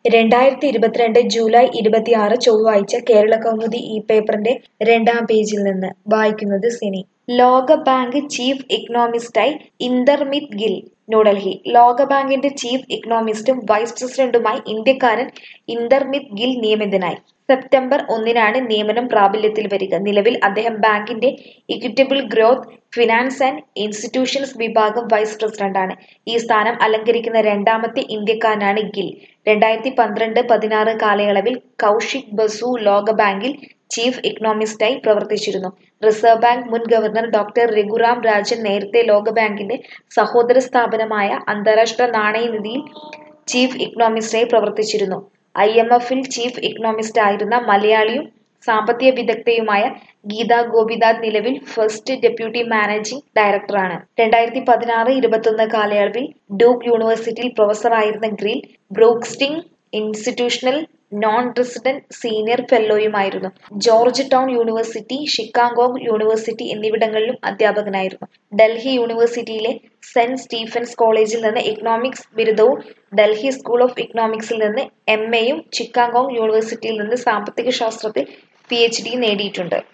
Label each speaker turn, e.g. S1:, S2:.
S1: രണ്ടായിരത്തി ഇരുപത്തിരണ്ട് ജൂലൈ ഇരുപത്തിയാറ് ചൊവ്വാഴ്ച കേരള കൗമുദി ഈ പേപ്പറിന്റെ രണ്ടാം പേജിൽ നിന്ന് വായിക്കുന്നത് സിനി ലോകബാങ്ക് ചീഫ് ഇക്കണോമിസ്റ്റായി ഇന്ദർമിത് ഗിൽ ന്യൂഡൽഹി ലോകബാങ്കിന്റെ ചീഫ് ഇക്കണോമിസ്റ്റും വൈസ് പ്രസിഡന്റുമായി ഇന്ത്യക്കാരൻ ഇന്ദർമിത് ഗിൽ നിയമിതനായി സെപ്റ്റംബർ ഒന്നിനാണ് നിയമനം പ്രാബല്യത്തിൽ വരിക നിലവിൽ അദ്ദേഹം ബാങ്കിന്റെ equitable growth finance and institutions വിഭാഗം വൈസ് പ്രസിഡന്റാണ് ഈ സ്ഥാനം അലങ്കരിക്കുന്ന രണ്ടാമത്തെ ഇന്ത്യക്കാരനാണ് ഗിൽ രണ്ടായിരത്തി പന്ത്രണ്ട് പതിനാറ് കാലയളവിൽ കൗശിക് ബസു ലോകബാങ്കിൽ ചീഫ് ഇക്കണോമിസ്റ്റായി പ്രവർത്തിച്ചിരുന്നു റിസർവ് ബാങ്ക് മുൻ ഗവർണർ ഡോക്ടർ രഘുറാം രാജൻ നേരത്തെ ലോകബാങ്കിന്റെ സഹോദര സ്ഥാപനമായ അന്താരാഷ്ട്ര നാണയനിധിയിൽ ചീഫ് ഇക്കണോമിസ്റ്റായി പ്രവർത്തിച്ചിരുന്നു ഐ എം എഫിൽ ചീഫ് ഇക്കണോമിസ്റ്റ് ആയിരുന്ന മലയാളിയും സാമ്പത്തിക വിദഗ്ധയുമായ ഗീത ഗോപിനാഥ് നിലവിൽ ഫസ്റ്റ് ഡെപ്യൂട്ടി മാനേജിംഗ് ഡയറക്ടറാണ് രണ്ടായിരത്തി പതിനാറ് ഇരുപത്തൊന്ന് കാലയളവിൽ ഡ്യൂക്ക് യൂണിവേഴ്സിറ്റിയിൽ പ്രൊഫസറായിരുന്ന Gill Brookings institutional non resident senior ഫെല്ലോയുമായിരുന്നു Georgetown university Chicago university എന്നിവിടങ്ങളിലും അധ്യാപകനായിരുന്നു ഡൽഹി യൂണിവേഴ്സിറ്റിയിലെ സെന്റ് സ്റ്റീഫൻസ് കോളേജിൽ നിന്ന് ഇക്കണോമിക്സ് ബിരുദവും ഡൽഹി സ്കൂൾ ഓഫ് ഇക്കണോമിക്സിൽ നിന്ന് എം എയും ചിക്കാഗോ യൂണിവേഴ്സിറ്റിയിൽ നിന്ന് സാമ്പത്തിക ശാസ്ത്രത്തിൽ പി എച്ച് ഡിയും നേടിയിട്ടുണ്ട്